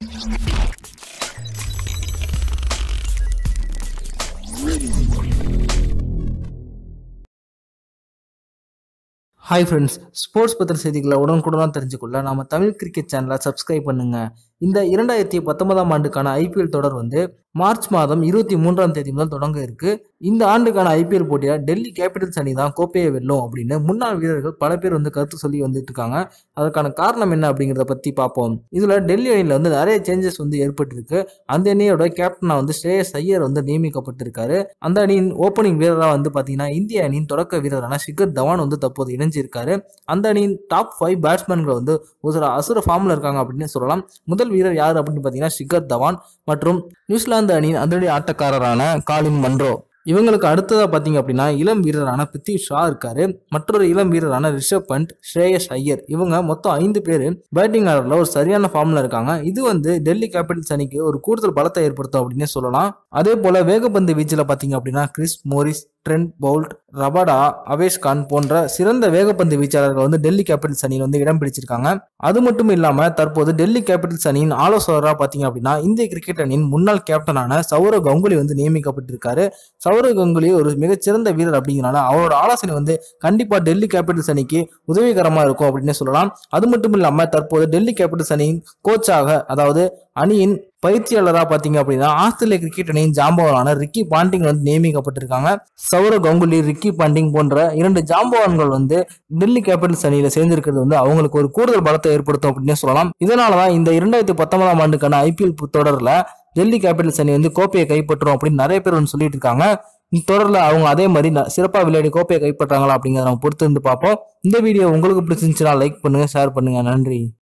hi friends sports பத்திர செய்திகளை உடனுக்குடன் தெரிஞ்சுக்கொள்ள நாம தமிழ் கிரிக்கெட் சேனலை சப்ஸ்கிரைப் பண்ணுங்க இந்த இரண்டாயிரத்தி பத்தொன்பதாம் ஆண்டுக்கான ஐபிஎல் தொடர் வந்து மார்ச் மாதம் இருபத்தி மூன்றாம் தேதி முதல் தொடங்க இருக்கு இந்த ஆண்டுக்கான ஐபிஎல் போட்டியை டெல்லி கேபிட்டல்ஸ் அணி தான் கோப்பையை வெல்லும் அப்படின்னு முன்னாள் வீரர்கள் பல பேர் வந்து கருத்து சொல்லி வந்துட்டு இருக்காங்க அதற்கான காரணம் என்ன அப்படிங்கிறத பத்தி பார்ப்போம் இதுல டெல்லி அணியில வந்து நிறைய சேஞ்சஸ் வந்து ஏற்பட்டிருக்கு அந்த அணியோட கேப்டனா வந்து ஸ்ரேயஸ் ஐயர் வந்து நியமிக்கப்பட்டிருக்காரு அந்த அணியின் ஓப்பனிங் வீரராக வந்து பாத்தீங்கன்னா இந்திய அணியின் தொடக்க வீரரான ஷிகர் தவான் வந்து தற்போது இணைஞ்சிருக்காரு அந்த அணியின் டாப் ஃபைவ் பேட்ஸ்மேன்கள் வந்து ஒரு சில அசுர ஃபார்ம்ல இருக்காங்க அப்படின்னு சொல்லலாம் முதல் வீரர் யார் அப்படின்னு பார்த்தீங்கன்னா ஷிகர் தவான் மற்றும் நியூசிலாந்து அணியின் அதிரடி ஆட்டக்காரரான காலின் மன்ரோ இவங்களுக்கு அடுத்ததாக பார்த்தீங்க அப்படின்னா இளம் வீரரான பிருத்வி ஷா இருக்காரு மற்றொரு இளம் வீரரான ரிஷப் பண்ட் ஸ்ரேயஸ் ஐயர் இவங்க மொத்தம் ஐந்து பேர் பேட்டிங் ஆர்டரில் ஒரு சரியான ஃபார்ம்ல இருக்காங்க இது வந்து டெல்லி கேபிட்டல்ஸ் அணிக்கு ஒரு கூடுதல் பலத்தை ஏற்படுத்தும் அப்படின்னு சொல்லலாம் அதே போல வேகப்பந்து வீச்சில் பார்த்தீங்க அப்படின்னா Chris Morris Trent Boult Rabada Avesh Khan போன்ற சிறந்த வேகப்பந்து வீச்சாளர்கள் வந்து டெல்லி கேபிட்டல்ஸ் அணியில் வந்து இடம் பிடிச்சிருக்காங்க அது மட்டும் இல்லாம தற்போது டெல்லி கேபிட்டல்ஸ் அணியின் ஆலோசகராக பார்த்தீங்க அப்படின்னா இந்திய கிரிக்கெட் அணியின் முன்னாள் கேப்டனான சௌரவ் கங்குலி வந்து நியமிக்கப்பட்டிருக்காரு சௌரவ் கங்குலி ஒரு மிகச்சிறந்த வீரர் அப்படிங்கிறனால அவரோட ஆலோசனை வந்து கண்டிப்பா டெல்லி கேபிட்டல்ஸ் அணிக்கு உதவிகரமா இருக்கும் அப்படின்னு சொல்லலாம் அது மட்டும் இல்லாம தற்போது டெல்லி கேபிட்டல்ஸ் அணியின் கோச்சாக அதாவது அணியின் பயிற்சியாளராக பார்த்தீங்க அப்படின்னா ஆஸ்திரேலிய கிரிக்கெட் அணியின் ஜாம்பவானான ரிக்கி பாண்டிங் வந்து நியமிக்கப்பட்டிருக்காங்க சௌரவ் கங்குலி ரிக்கி பாண்டிங் போன்ற இரண்டு ஜாம்பவான்கள் வந்து டெல்லி கேபிட்டல்ஸ் அணியில சேர்ந்திருக்கிறது வந்து அவங்களுக்கு ஒரு கூடுதல் பலத்தை ஏற்படுத்தும் அப்படின்னு சொல்லலாம் இதனாலதான் இந்த இரண்டாயிரத்தி பத்தொன்பதாம் ஆண்டுக்கான ஐபிஎல் தொடர்ல டெல்லி கேபிட்டல்ஸ் அணி வந்து கோப்பையை கைப்பற்றும் அப்படின்னு நிறைய பேர் வந்து சொல்லிட்டு இருக்காங்க இந்த தொடரில் அவங்க அதே மாதிரி சிறப்பாக விளையாடி கோப்பையை கைப்பற்றாங்களா அப்படிங்கிறத நம்ம பொறுத்து இருந்து பார்ப்போம் இந்த வீடியோ உங்களுக்கு பிடிச்சிருந்துச்சுன்னா லைக் பண்ணுங்க ஷேர் பண்ணுங்க நன்றி